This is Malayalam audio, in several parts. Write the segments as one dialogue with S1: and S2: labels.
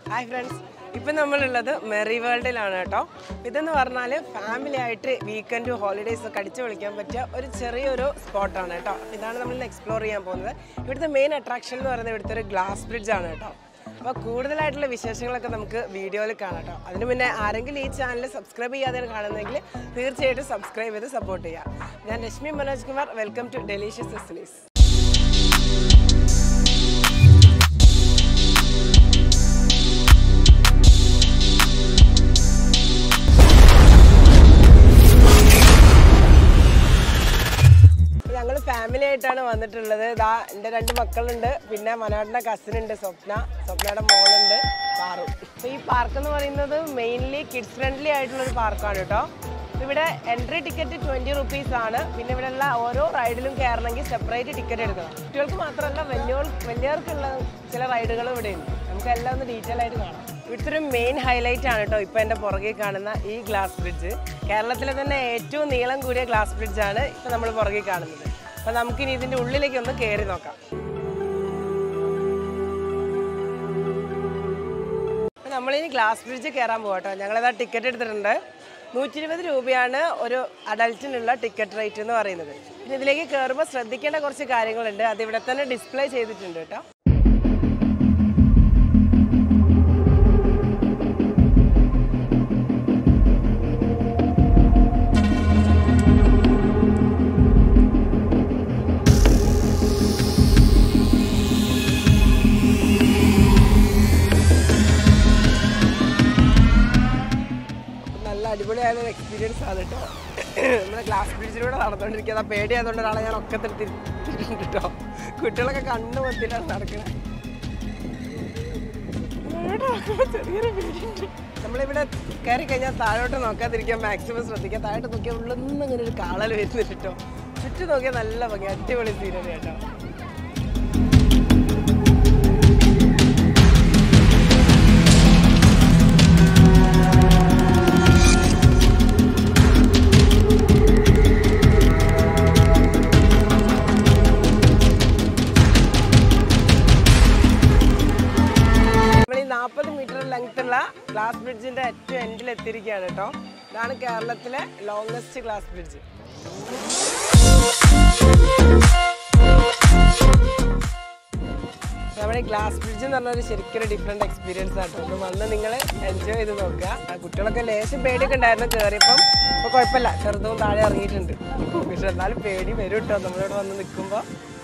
S1: ഹായ് ഫ്രണ്ട്സ് ഇപ്പം നമ്മളുള്ളത് മെറി വേൾഡിലാണ് കേട്ടോ ഇതെന്ന് പറഞ്ഞാൽ ഫാമിലി ആയിട്ട് വീക്കെൻഡ് ഹോളിഡേയ്സ് ഒക്കെ അടിച്ചു വിളിക്കാൻ പറ്റിയ ഒരു ചെറിയൊരു സ്പോട്ടാണ് കേട്ടോ ഇതാണ് നമ്മൾ ഇന്ന് എക്സ്പ്ലോർ ചെയ്യാൻ പോകുന്നത് ഇവിടുത്തെ മെയിൻ അട്രാക്ഷൻ എന്ന് പറയുന്നത് ഇവിടുത്തെ ഒരു ഗ്ലാസ് ബ്രിഡ്ജ് ആണ് കേട്ടോ അപ്പോൾ കൂടുതലായിട്ടുള്ള വിശേഷങ്ങളൊക്കെ നമുക്ക് വീഡിയോയിൽ കാണാം കേട്ടോ അതിന് മുന്നേ ആരെങ്കിലും ഈ ചാനൽ സബ്സ്ക്രൈബ് ചെയ്യാതെയാണ് കാണുന്നതെങ്കിൽ തീർച്ചയായിട്ടും സബ്സ്ക്രൈബ് ചെയ്ത് സപ്പോർട്ട് ചെയ്യുക ഞാൻ Rashmi Manoj Kumar welcome to delicious destinies ഞങ്ങൾ ഫാമിലി ആയിട്ടാണ് വന്നിട്ടുള്ളത് ഇതാ എൻ്റെ രണ്ട് മക്കളുണ്ട് പിന്നെ മനോഹറിൻ്റെ കസിൻ ഉണ്ട് സ്വപ്ന സ്വപ്നയുടെ മോളുണ്ട് പാറു അപ്പോൾ ഈ പാർക്ക് എന്ന് പറയുന്നത് മെയിൻലി കിഡ്സ് ഫ്രണ്ട്ലി ആയിട്ടുള്ള ഒരു പാർക്കാണ് കേട്ടോ ഇവിടെ എൻട്രി ടിക്കറ്റ് ട്വൻറ്റി റുപ്പീസ് ആണ് പിന്നെ ഇവിടെ ഉള്ള ഓരോ റൈഡിലും കയറണമെങ്കിൽ സെപ്പറേറ്റ് ടിക്കറ്റ് എടുക്കണം കുട്ടികൾക്ക് മാത്രമല്ല വലിയ വലിയവർക്കുള്ള ചില റൈഡുകളും ഇവിടെ ഉണ്ട് നമുക്ക് എല്ലാം ഒന്ന് ഡീറ്റെയിൽ ആയിട്ട് കാണാം ഇവിടുത്തെ ഒരു മെയിൻ ഹൈലൈറ്റ് ആണ് കേട്ടോ ഇപ്പം എൻ്റെ പുറകെ കാണുന്ന ഈ ഗ്ലാസ് ബ്രിഡ്ജ് കേരളത്തിലെ തന്നെ ഏറ്റവും നീളം കൂടിയ ഗ്ലാസ് ബ്രിഡ്ജാണ് ഇപ്പം നമ്മൾ പുറകെ കാണുന്നത് അപ്പം നമുക്കിനി ഇതിൻ്റെ ഉള്ളിലേക്ക് ഒന്ന് കയറി നോക്കാം അപ്പം നമ്മളിനി ഗ്ലാസ് ബ്രിഡ്ജ് കയറാൻ പോകട്ടോ ഞങ്ങളിതാ ടിക്കറ്റ് എടുത്തിട്ടുണ്ട് നൂറ്റി ഇരുപത് രൂപയാണ് ഒരു അഡൽറ്റിനുള്ള ടിക്കറ്റ് റേറ്റ് എന്ന് പറയുന്നത് പിന്നെ ഇതിലേക്ക് കയറുമ്പോൾ ശ്രദ്ധിക്കേണ്ട കുറച്ച് കാര്യങ്ങളുണ്ട് അത് ഇവിടെ തന്നെ ഡിസ്പ്ലേ ചെയ്തിട്ടുണ്ട് കേട്ടോ നല്ല അടിപൊളിയായ ഒരു എക്സ്പീരിയൻസ് ആണ് കേട്ടോ നമ്മുടെ ഗ്ലാസ് ബ്രിഡ്ജിലൂടെ നടന്നുകൊണ്ടിരിക്കുന്നത് ആ പേടി ആയതുകൊണ്ട് ഒരാളെ ഞാൻ ഒക്കത്തെടുത്തിട്ടുണ്ട് കേട്ടോ കുട്ടികളൊക്കെ കണ്ണു പൊത്തിലാണ് നടക്കുന്നത് ചെറിയൊരു പേടിയുണ്ട് നമ്മളിവിടെ കയറി കഴിഞ്ഞാൽ താഴോട്ട് നോക്കാതിരിക്കാൻ മാക്സിമം ശ്രദ്ധിക്കുക താഴോട്ട് നോക്കിയാൽ ഉള്ളൊന്നും ഇങ്ങനെ ഒരു കാളൽ വരുന്നുണ്ട് കേട്ടോ ചുറ്റും നോക്കിയാൽ നല്ല ഭംഗി അടിപൊളി സീനറി കേട്ടോ നമ്മൾ ഈ നാൽപ്പത് മീറ്റർ ലെങ്ത് ഉള്ള ഗ്ലാസ് ബ്രിഡ്ജിന്റെ ഏറ്റവും എൻഡിൽ എത്തിയിരിക്കുകയാണ് കേട്ടോ ഇതാണ് കേരളത്തിലെ ലോങ്സ്റ്റ് ഗ്ലാസ് ബ്രിഡ്ജ് നമ്മുടെ ഗ്ലാസ് ബ്രിഡ്ജ് എന്ന് പറഞ്ഞ ഒരു ശരിക്കും ഡിഫറെന്റ് എക്സ്പീരിയൻസ് ആട്ടോ ഒന്ന് വന്ന് നിങ്ങൾ എൻജോയ് ചെയ്ത് നോക്കുക ആ കുട്ടികളൊക്കെ ലേശം പേടിയൊക്കെ ഉണ്ടായിരുന്നു കയറിയപ്പം ഇപ്പോൾ കുഴപ്പമില്ല ചെറുതും താഴെ ഇറങ്ങിയിട്ടുണ്ട് പക്ഷെ എന്നാലും പേടി വരും കേട്ടോ നമ്മളിവിടെ വന്ന് നിൽക്കുമ്പോൾ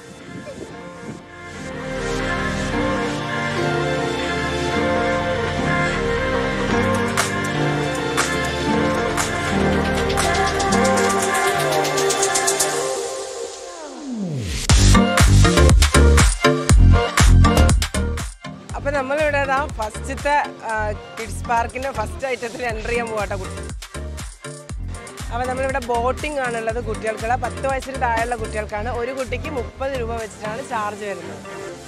S1: അപ്പൊ നമ്മളിവിടെ ഇതാ ഫസ്റ്റത്തെ കിഡ്സ് പാർക്കിന്റെ ഫസ്റ്റ് ഐറ്റത്തിൽ എൻ്റർ ചെയ്യാൻ പോകട്ടെ കുട്ടി അപ്പൊ നമ്മളിവിടെ ബോട്ടിംഗ് ആണുള്ളത് കുട്ടികൾക്കുള്ള പത്ത് വയസ്സിന് താഴെയുള്ള കുട്ടികൾക്കാണ് ഒരു കുട്ടിക്ക് മുപ്പത് രൂപ വെച്ചിട്ടാണ് ചാർജ് വരുന്നത്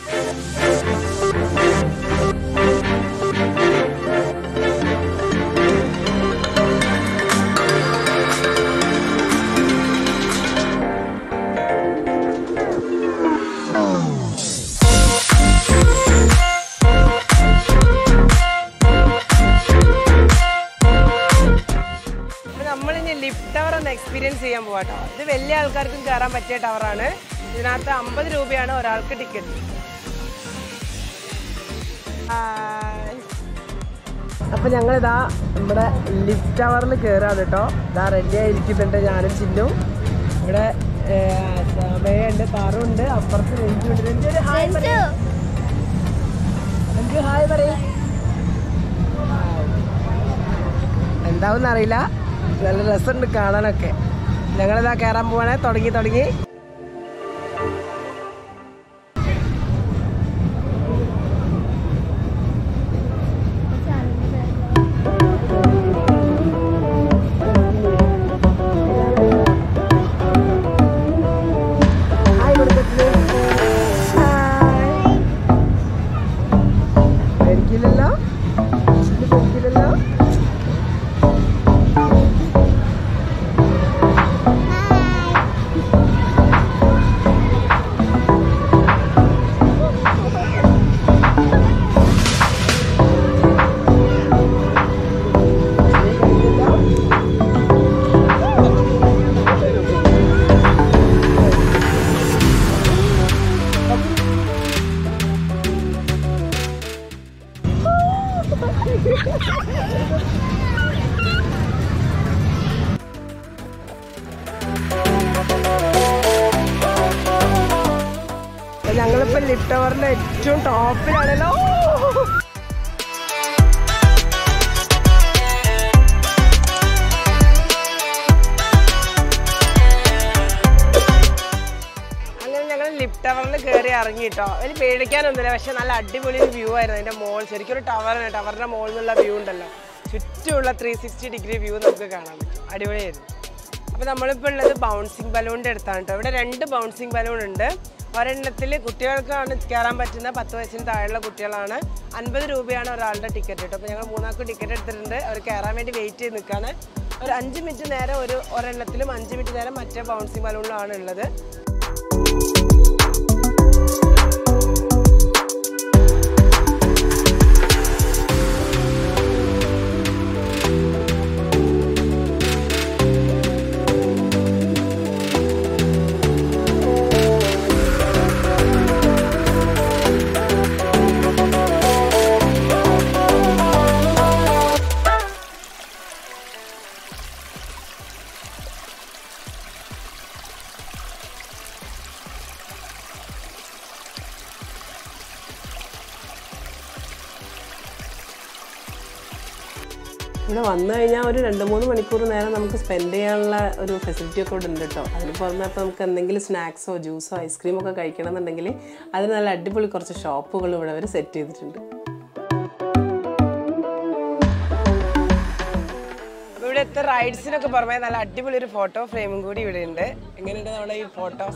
S1: അപ്പൊ നമ്മളിനി ലിഫ്റ്റ് ടവർ ഒന്ന് എക്സ്പീരിയൻസ് ചെയ്യാൻ പോവാട്ടോ ഇത് വലിയ ആൾക്കാർക്കും കയറാൻ പറ്റിയ ടവറാണ് ഇതിനകത്ത് അമ്പത് രൂപയാണ് ഒരാൾക്ക് ടിക്കറ്റ് അപ്പൊ ഞങ്ങളിതാ നമ്മുടെ ലിഫ്റ്റ് ടവറിൽ കയറാണ് കേട്ടോ ഇതാ റെഡി ആയിരിക്കുന്നുണ്ട് ഞാനും ചിന്നും ഇവിടെ സമയുണ്ട് പാറുണ്ട് അപ്പുറത്ത് രഞ്ജുണ്ട് രഞ്ജു ഒരു ഹായ് പറയൂ രഞ്ജു ഹായ് പറയൂ എന്താവും അറിയില്ല നല്ല രസമുണ്ട് കാണാനൊക്കെ ഞങ്ങളിതാ കയറാൻ പോവാണേ തുടങ്ങി തുടങ്ങി ഹായ് കൊടുക്കത്തില്ലേ? ഹായ്. പേടിക്കില്ലല്ലോ ഇത് പേടിക്കില്ലല്ലോ ഞങ്ങളിപ്പോ ലിഫ്റ്റ് ടവറിന്റെ ഏറ്റവും ടോപ്പിലാണല്ലോ അങ്ങനെ ഞങ്ങൾ ലിഫ്റ്റ് ടവറിൽ കയറി ഇറങ്ങി കേട്ടോ അതിന് പേടിക്കാനൊന്നുമില്ല പക്ഷെ നല്ല അടിപൊളി വ്യൂ ആയിരുന്നു അതിന്റെ മോൾ ശരിക്കും ഒരു ടവറാണ് ടവറിന്റെ മോളിൽ നിന്നുള്ള വ്യൂ ഉണ്ടല്ലോ ചുറ്റുമുള്ള ത്രീ സിക്സ്റ്റി ഡിഗ്രി വ്യൂ നമുക്ക് കാണാൻ പറ്റും അടിപൊളിയായിരുന്നു അപ്പോൾ നമ്മളിപ്പോൾ ഉള്ളത് ബൗൺസിങ് ബലൂണിൻ്റെ അടുത്താണ് കേട്ടോ ഇവിടെ രണ്ട് ബൗൺസിങ് ബലൂൺ ഉണ്ട് ഒരെണ്ണത്തിൽ കുട്ടികൾക്കാണ് കയറാൻ പറ്റുന്ന പത്ത് വയസ്സിന് താഴെയുള്ള കുട്ടികളാണ് അൻപത് രൂപയാണ് ഒരാളുടെ ടിക്കറ്റ് കേട്ടോ അപ്പോൾ ഞങ്ങൾ മൂന്നാൾക്ക് ടിക്കറ്റ് എടുത്തിട്ടുണ്ട് അവർ കയറാൻ വേണ്ടി വെയിറ്റ് ചെയ്ത് നിൽക്കുകയാണ് ഒരു അഞ്ച് മിനിറ്റ് നേരം ഒരു ഒരെണ്ണത്തിലും അഞ്ച് മിനിറ്റ് നേരം മറ്റേ ബൗൺസിങ് ബലൂണിലാണ് ഉള്ളത് ഇവിടെ വന്നു കഴിഞ്ഞാൽ ഒരു രണ്ട് മൂന്ന് മണിക്കൂർ നേരം നമുക്ക് സ്പെൻഡ് ചെയ്യാനുള്ള ഒരു ഫെസിലിറ്റി ഒക്കെ ഇവിടെ ഉണ്ട് കേട്ടോ അതിന് പുറമെ ഇപ്പോൾ നമുക്ക് എന്തെങ്കിലും സ്നാക്സോ ജ്യൂസോ ഐസ്ക്രീമോ ഒക്കെ കഴിക്കണമെന്നുണ്ടെങ്കിൽ അതിന് നല്ല അടിപൊളി കുറച്ച് ഷോപ്പുകൾ ഇവിടെ അവർ സെറ്റ് ചെയ്തിട്ടുണ്ട് അപ്പോൾ ഇവിടെ എത്ര റൈഡ്സിനൊക്കെ പുറമെ നല്ല അടിപൊളി ഒരു ഫോട്ടോ ഫ്രെയിമും കൂടി ഇവിടെ ഉണ്ട് എങ്ങനെയുണ്ട് നമ്മുടെ ഈ ഫോട്ടോ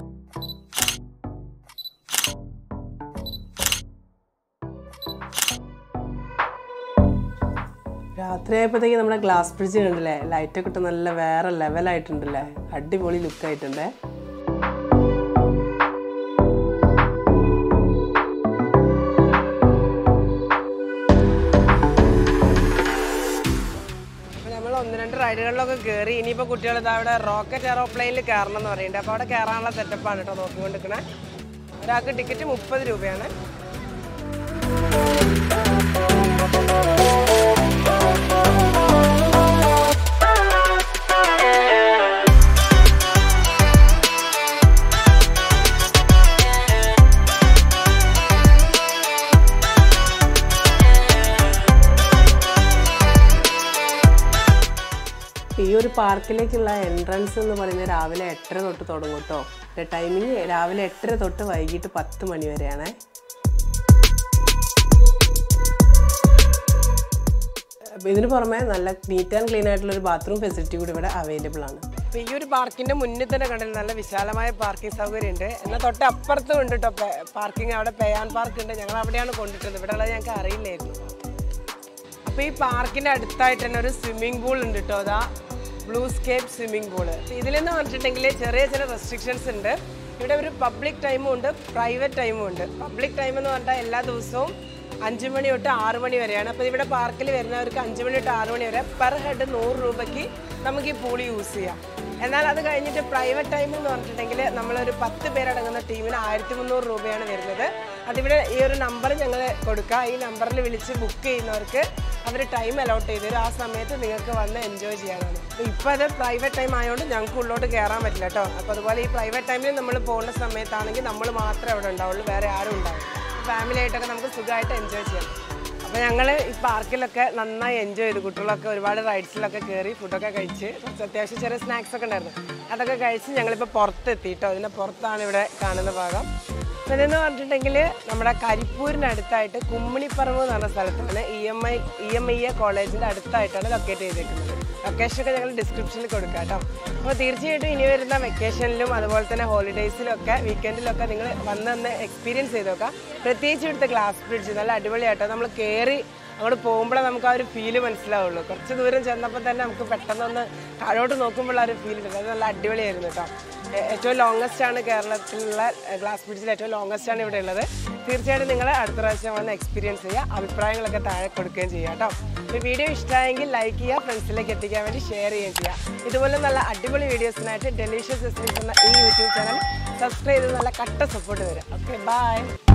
S1: രാത്രി ആയപ്പോഴത്തേക്ക് നമ്മുടെ ഗ്ലാസ് ബ്രിഡ്ജ് കണ്ടില്ലേ ലൈറ്റൊക്കെ ഇട്ട് നല്ല വേറെ ലെവലായിട്ടുണ്ടല്ലേ അടിപൊളി ലുക്ക് ആയിട്ടുണ്ടേ അപ്പോൾ നമ്മൾ ഒന്ന് രണ്ട് റൈഡുകളിലൊക്കെ കയറി ഇനിയിപ്പോൾ കുട്ടികൾ ഇതാ അവിടെ റോക്കറ്റ് എയറോപ്ലെയിനിൽ കയറണം എന്ന് പറയുന്നുണ്ട് അപ്പോൾ അവിടെ കയറാനുള്ള സെറ്റപ്പാണ് കേട്ടോ നോക്കിക്കൊണ്ടിരിക്കണേ ഒരാൾക്ക് ടിക്കറ്റ് മുപ്പത് രൂപയാണ് ഈ ഒരു പാർക്കിലേക്കുള്ള എൻട്രൻസ് എന്ന് പറയുന്നത് രാവിലെ എട്ടര തൊട്ട് തുടങ്ങും കേട്ടോ ടൈമിങ് രാവിലെ എട്ടര തൊട്ട് വൈകിട്ട് പത്ത് മണി വരെയാണ് അപ്പോൾ ഇതിന് പുറമെ നല്ല നീറ്റ് ആൻഡ് ക്ലീൻ ആയിട്ടുള്ള ഒരു ബാത്റൂം ഫെസിലിറ്റി കൂടി ഇവിടെ അവൈലബിൾ ആണ് അപ്പോൾ ഈ ഒരു പാർക്കിന്റെ മുന്നിൽ തന്നെ കണ്ടില്ല നല്ല വിശാലമായ പാർക്കിംഗ് സൗകര്യം ഉണ്ട് എന്നാൽ തൊട്ട് അപ്പുറത്തും ഉണ്ട് കേട്ടോ പാർക്കിംഗ് അവിടെ പേയാൻ പാർക്ക് ഉണ്ട് ഞങ്ങൾ അവിടെയാണ് കൊണ്ടിട്ടത് ഇവിടെ ഉള്ളത് ഞങ്ങൾക്ക് അറിയില്ലായിരുന്നു അപ്പോൾ ഈ പാർക്കിന്റെ അടുത്തായിട്ട് തന്നെ ഒരു സ്വിമ്മിംഗ് പൂൾ ഉണ്ട് കേട്ടോ അതാ ബ്ലൂ സ്കേപ്പ് സ്വിമ്മിംഗ് പൂള് ഇതിലെന്ന് പറഞ്ഞിട്ടുണ്ടെങ്കിൽ ചെറിയ ചില റെസ്ട്രിക്ഷൻസ് ഉണ്ട് ഇവിടെ ഒരു പബ്ലിക് ടൈമും ഉണ്ട് പ്രൈവറ്റ് ടൈമും ഉണ്ട് പബ്ലിക് ടൈം എന്ന് പറഞ്ഞാൽ എല്ലാ ദിവസവും അഞ്ച് മണി തൊട്ട് ആറ് മണി വരെയാണ് അപ്പോൾ ഇവിടെ പാർക്കിൽ വരുന്നവർക്ക് അഞ്ച് മണി തൊട്ട് ആറ് മണി വരെ പെർ ഹെഡ് നൂറ് രൂപയ്ക്ക് നമുക്ക് ഈ പൂൾ യൂസ് ചെയ്യാം എന്നാൽ അത് കഴിഞ്ഞിട്ട് പ്രൈവറ്റ് ടൈം എന്ന് പറഞ്ഞിട്ടുണ്ടെങ്കിൽ നമ്മളൊരു പത്ത് പേരടങ്ങുന്ന ടീമിന് ആയിരത്തി മുന്നൂറ് രൂപയാണ് വരുന്നത് അതിവിടെ ഈ ഒരു നമ്പർ ഞങ്ങൾ കൊടുക്കുക ഈ നമ്പറിൽ വിളിച്ച് ബുക്ക് ചെയ്യുന്നവർക്ക് അവർ ടൈം അലോട്ട് ചെയ്ത് തരും ആ സമയത്ത് നിങ്ങൾക്ക് വന്ന് എൻജോയ് ചെയ്യാനാണ് അപ്പോൾ ഇപ്പോൾ അത് പ്രൈവറ്റ് ടൈം ആയതുകൊണ്ട് ഞങ്ങൾക്ക് ഉള്ളോട്ട് കയറാൻ പറ്റില്ല കേട്ടോ അപ്പോൾ അതുപോലെ ഈ പ്രൈവറ്റ് ടൈമിൽ നമ്മൾ പോകുന്ന സമയത്താണെങ്കിൽ നമ്മൾ മാത്രമേ അവിടെ ഉണ്ടാവുള്ളൂ വേറെ ആരും ഉണ്ടാവില്ല ഫാമിലി ആയിട്ടൊക്കെ നമുക്ക് സുഖമായിട്ട് എൻജോയ് ചെയ്യാം അപ്പോൾ ഞങ്ങൾ ഈ പാർക്കിലൊക്കെ നന്നായി എൻജോയ് ചെയ്തു കുട്ടികളൊക്കെ ഒരുപാട് റൈഡ്സിലൊക്കെ കയറി ഫുഡൊക്കെ കഴിച്ച് കുറച്ച് അത്യാവശ്യം ചെറിയ സ്നാക്സ് ഒക്കെ ഉണ്ടായിരുന്നു അതൊക്കെ കഴിച്ച് ഞങ്ങളിപ്പോൾ പുറത്തെത്തി കേട്ടോ അതിൻ്റെ പുറത്താണ് ഇവിടെ കാണുന്ന ഭാഗം അപ്പോൾ ഇതെന്ന് പറഞ്ഞിട്ടുണ്ടെങ്കിൽ നമ്മുടെ കരിപ്പൂരിന് അടുത്തായിട്ട് കുമ്മിണിപ്പറമ്പ് എന്ന് പറഞ്ഞ സ്ഥലത്താണ് E M I E M I A കോളേജിൻ്റെ അടുത്തായിട്ടാണ് ലൊക്കേറ്റ് ചെയ്തേക്കുന്നത് ലൊക്കേഷനൊക്കെ ഞങ്ങൾ ഡിസ്ക്രിപ്ഷനിൽ കൊടുക്കാം കേട്ടോ അപ്പോൾ തീർച്ചയായിട്ടും ഇനി വരുന്ന വെക്കേഷനിലും അതുപോലെ തന്നെ ഹോളിഡേയ്സിലൊക്കെ വീക്കെൻഡിലൊക്കെ നിങ്ങൾ വന്ന് ഒന്ന് എക്സ്പീരിയൻസ് ചെയ്ത് നോക്കാം പ്രത്യേകിച്ച് ഇവിടുത്തെ ഗ്ലാസ് ബ്രിഡ്ജ് നല്ല അടിപൊളിയായിട്ടോ നമ്മൾ കയറി അങ്ങോട്ട് പോകുമ്പോഴേ നമുക്ക് ആ ഒരു ഫീല് മനസ്സിലാവുള്ളൂ കുറച്ച് ദൂരം ചെന്നപ്പോൾ തന്നെ നമുക്ക് പെട്ടെന്നൊന്ന് താഴോട്ട് നോക്കുമ്പോൾ ആ ഒരു ഫീൽ ഉണ്ട് അത് നല്ല അടിപൊളിയായിരുന്നു കേട്ടോ ഏ- ഏറ്റവും ലോങ്ങസ്റ്റ് ആണ് കേരളത്തിലുള്ള ഗ്ലാസ് ബ്രിഡ്ജിൽ ഏറ്റവും ലോങ്ങസ്റ്റ് ആണ് ഇവിടെ ഉള്ളത് തീർച്ചയായിട്ടും നിങ്ങൾ അടുത്ത പ്രാവശ്യം വന്ന് എക്സ്പീരിയൻസ് ചെയ്യുക അഭിപ്രായങ്ങളൊക്കെ താഴെ കൊടുക്കുകയും ചെയ്യുക കേട്ടോ ഈ വീഡിയോ ഇഷ്ടമായെങ്കിൽ ലൈക്ക് ചെയ്യുക ഫ്രണ്ട്സിലേക്ക് എത്തിക്കാൻ വേണ്ടി ഷെയർ ചെയ്യുകയും ചെയ്യുക ഇതുപോലെ നല്ല അടിപൊളി വീഡിയോസിനായിട്ട് ഡെലീഷ്യസ് എന്ന ഈ യൂട്യൂബ് ചാനൽ സബ്സ്ക്രൈബ് ചെയ്ത് നല്ല കട്ട സപ്പോർട്ട് തരാം ഓക്കെ ബൈ